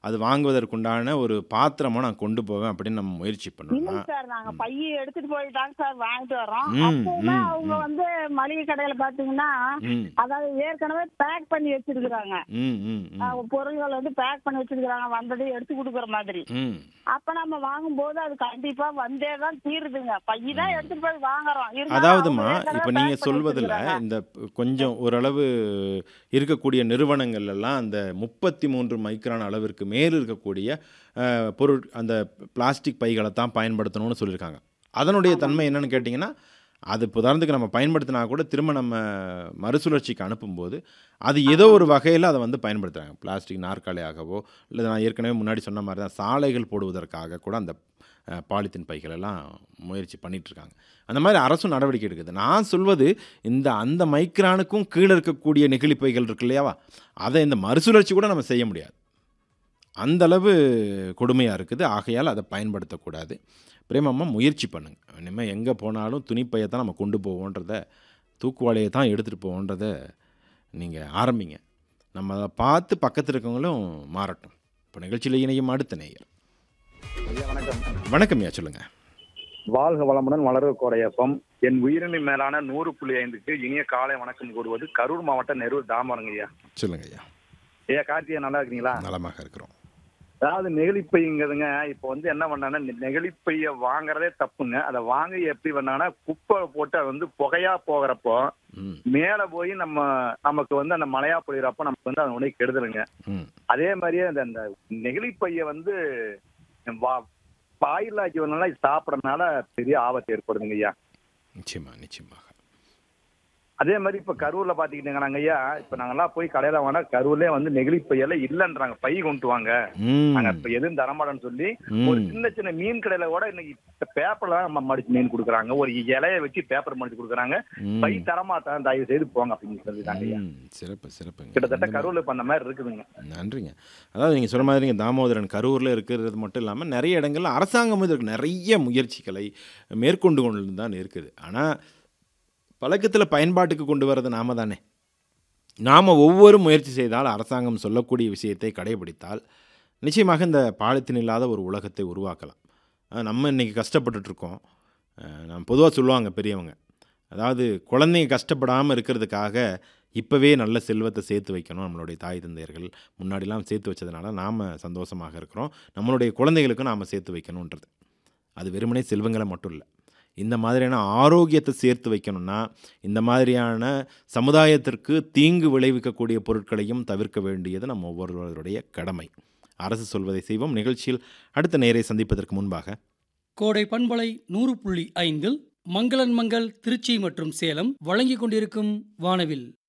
அது வாங்குவதற்குண்டான ஒரு பாத்திரமாக நான் கொண்டு போவேன் அப்படின்னு நம்ம முயற்சி பண்ணோம்னா இல்லைங்க சார் நாங்க பைய எடுத்துட்டு போய் தாங்க சார் வாங்கிட்டு வரோம் ம், அப்பவுமே ம், அவங்க ம். வந்து மளிகை கடையில பாத்தீங்கன்னா ம் அதாவது ஏற்கனவே பேக் பண்ணி வச்சிருக்கிறாங்க ம் ம் ம் அஹ் பொருள்கள் வந்து பேக் பண்ணி வச்சிருக்கிறாங்க வந்ததை எடுத்து கொடுக்குற மாதிரி ம் அப்ப நம்ம வாங்கும்போது அது கண்டிப்பா வந்தே தான் தீருதுங்க பைய தான் எடுத்துட்டு போய் வாங்குறோம் இருந்தாலும் அதாவதுமா அவங்க ஏற்கனவே இப்போ நீங்கள் pack பண்ணி சொல்வதில் வச்சிருக்கிறாங்க. இந்த ப- கொஞ்சம் ஓரளவு இருக்கக்கூடிய நிறுவனங்கள் எல்லாம் அந்த முப்பத்தி மூன்று மைக்ரான் அளவிற்கு மேல் இருக்கக்கூடிய அஹ், பொருள் அந்த பிளாஸ்டிக் பைகளை தான் பயன்படுத்தணும்னு சொல்லியிருக்காங்க அதனுடைய தன்மை என்னன்னு கேட்டிங்கன்னா அது இப்போ உதாரணத்துக்கு நம்ம பயன்படுத்தினா கூட திரும்ப நம்ம மறுசுழற்சிக்கு அனுப்பும்போது அது ஏதோ ஒரு வகையில் அதை வந்து பயன்படுத்துகிறாங்க பிளாஸ்டிக் நாற்காலியாகவோ இல்லை நான் ஏற்கனவே முன்னாடி சொன்ன மாதிரி தான் சாலைகள் போடுவதற்காக கூட அந்த அஹ், பாலித்தீன் பைகள் எல்லாம் முயற்சி பண்ணிட்டு இருக்காங்க அந்த மாதிரி அரசும் நடவடிக்கை எடுக்குது நான் சொல்வது இந்த அந்த மைக்ரானுக்கும் கீழே இருக்கக்கூடிய நெகிழி பைகள் இருக்கு இல்லையாவா அதை இந்த மறுசுழற்சி கூட நம்ம செய்ய முடியாது அந்த அளவு கொடுமையாக இருக்குது ஆகையால் அதை பயன்படுத்தக்கூடாது பிரேமம்மா முயற்சி பண்ணுங்க இனிமேல் எங்கே போனாலும் துணிப்பையை தான் நம்ம கொண்டு போவோன்றத தூக்குவாளியை தான் எடுத்துகிட்டு போவோன்றத நீங்கள் ஆரம்பிங்க நம்ம அதை பார்த்து பக்கத்தில் இருக்கவங்களும் மாறட்டும் இப்போ நிகழ்ச்சியில் இணையும் அடுத்த நேயர் ஐயா வணக்கம் வணக்கம் ஐயா சொல்லுங்கள் வாழ்க வளமுடன் வளர கோடையப்பம் என் உயிரினி மேலான நூறு புள்ளி ஐந்துக்கு இனிய காலை வணக்கம் கூறுவது கரூர் மாவட்டம் நெரூர் தாமரங்க ஐயா சொல்லுங்க ஐயா ஐயா கார்த்திகா நல்லா இருக்கீங்களா நலமாக இருக்கிறோம் அதாவது நெகிழிப்பைங்கிறதுங்க இப்போ வந்து என்ன பண்ணாங்கன்னா நெகிழிப்பைய வாங்குறதே தப்புங்க அதை வாங்கி எப்படி பண்ணாங்கன்னா குப்பை போட்டு அது வந்து புகையா போகிறப்போ ம் மேல போய் நம்ம நமக்கு வந்து அந்த மழையா பொழிகிறப்போ நமக்கு வந்து அது உடனே கெடுதலுங்க ம் அதே மாதிரியே அந்த அந்த நெகிழிப்பைய வந்து வா வாயிலாக்கி வரனால சாப்பிடறதுனால பெரிய ஆபத்து ஏற்படுதுங்க ஐயா நிச்சயமா நிச்சயமாக அதே மாதிரி இப்ப கரூர்ல பாத்துக்கிட்டீங்கன்னாங்க ஐயா இப்ப நாங்கெல்லாம் போய் கடையில வாங்கினா கரூர்லயே வந்து நெகிழி பையெல்லாம் இல்லன்றாங்க பை கொண்டு வாங்க ம் நாங்க இப்ப எதுவும் தரமாட்டோம்னு சொல்லி ம். ஒரு சின்ன சின்ன மீன் கடையில கூட இன்னைக்கு பேப்பர்ல தான் மடிச்சு மீன் கொடுக்குறாங்க ஒரு இலைய வச்சு பேப்பர் மடிச்சு கொடுக்குறாங்க ம். பை தரமாட்டேன் தயவு செய்து போங்க அப்படின்னு சொல்லிட்டாங்க ஐயா ம், சிறப்பு சிறப்புங்க கிட்டத்தட்ட இந்த கரூர்ல இப்ப அந்த மாதிரி இருக்குதுங்க நன்றிங்க அதாவது நீங்கள் சொன்ன மாதிரி நீங்கள் தாமோதரன் கரூரில் இருக்கிறது மட்டும் இல்லாமல் நிறைய இடங்கள்ல அரசாங்கம் இதற்கு நிறைய முயற்சிகளை மேற்கொண்டு கொண்டு தான் இருக்குது ஆனால் பழக்கத்தில் பயன்பாட்டுக்கு கொண்டு வர்றது நாம தானே நாம் ஒவ்வொரு முயற்சி செய்தால் அரசாங்கம் சொல்லக்கூடிய விஷயத்தை கடைபிடித்தால் நிச்சயமாக இந்த பாலித்தீன் இல்லாத ஒரு உலகத்தை உருவாக்கலாம் அஹ் நம்ம இன்றைக்கி கஷ்டப்பட்டுட்ருக்கோம் நம்ம பொதுவாக சொல்லுவாங்க பெரியவங்க அதாவது குழந்தைங்க கஷ்டப்படாமல் இருக்கிறதுக்காக இப்போவே நல்ல செல்வத்தை சேர்த்து வைக்கணும் நம்மளுடைய தாய் தந்தையர்கள் முன்னாடிலாம் சேர்த்து வச்சதுனால நாம் சந்தோஷமாக இருக்கிறோம் நம்மளுடைய குழந்தைகளுக்கும் நாம் சேர்த்து வைக்கணுன்றது அது வெறுமனே செல்வங்களை மட்டும் இல்லை இந்த மாதிரியான ஆரோக்கியத்தை சேர்த்து வைக்கணும்னா இந்த மாதிரியான சமுதாயத்திற்கு தீங்கு விளைவிக்கக்கூடிய பொருட்களையும் தவிர்க்க வேண்டியது நம்ம ஒவ்வொருவருடைய கடமை அரசு சொல்வதை செய்வோம் நிகழ்ச்சியில் அடுத்த நேரை சந்திப்பதற்கு முன்பாக கோடை பண்பலை நூறு புள்ளி ஐந்தில் மங்களன் மங்கள் திருச்சி மற்றும் சேலம் வழங்கிக் கொண்டிருக்கும் வானவில்